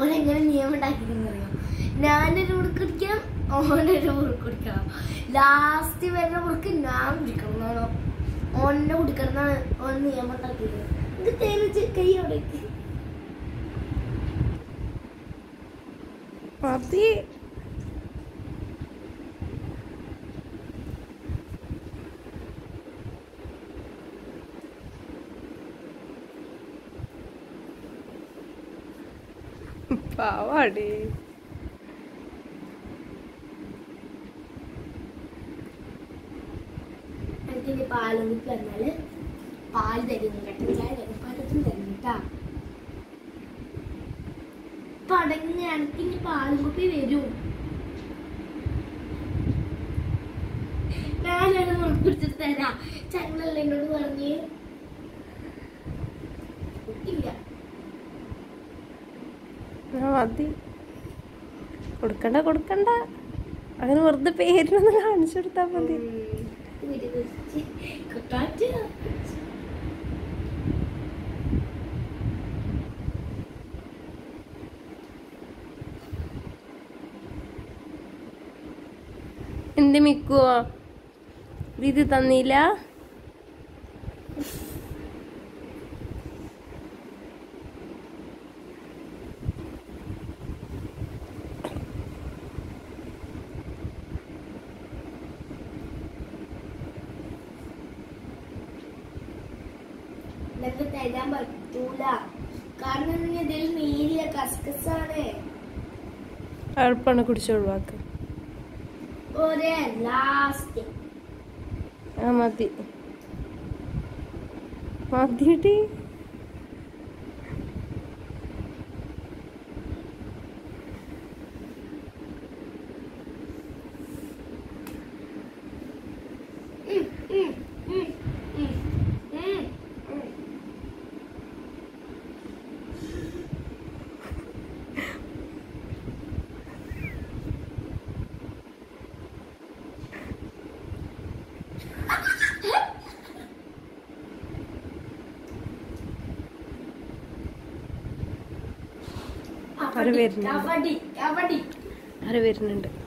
ഓനെങ്ങനെ നിയമം ഉണ്ടാക്കിയെന്നറിയാം ഞാനൊരു മുറുക്ക് കുടിക്കണം ഓനൊരു മുറുക്ക് കുടിക്കണം ലാസ്റ്റ് വരുന്ന മുറുക്ക് ഞാൻ കുടിക്കണം എന്നാണോ ഓനെ കുടിക്കണം എന്നാണ് ഓൻ നിയമം ഉണ്ടാക്കിയത് ഇത് തേനിച്ച് കൈ അവിടെ വെക്ക്. മതി പാവാടി എനിക്ക് ഇനി പാലും കുപ്പി വന്നാല് പാൽ തരുന്നു കട്ടൻ ചായ തരും പലതും തരും കേട്ടാ പടങ്ങി എനിക്ക് ഇനി പാലും കുപ്പി വരും ഞാനത് മുറിപ്പിടിച്ചിട്ട് തരാം ചങ്ങളല്ല എന്നോട് പറഞ്ഞ് ഇല്ല ആ, മതി കൊടുക്കണ്ട കൊടുക്കണ്ട അങ്ങനെ വെറുതെ പേരിനൊന്ന് കാണിച്ചു കൊടുത്താൽ മതി കൊട്ടാറ്റ് എന്ത് മിക്കുവോ ഇത് തന്നില്ല നിനക്ക് തരാൻ പറ്റൂല കാരണം നീ ഇതിൽ നീല കസ്കസാണ് എളുപ്പമാണ് കുടിച്ച് ഒഴിവാക്ക ഒരേ ലാസ്റ്റ് ആ മതി മതിയടി ആര് വരുന്നു? കബഡി കബഡി ആര് വരുന്നുണ്ട്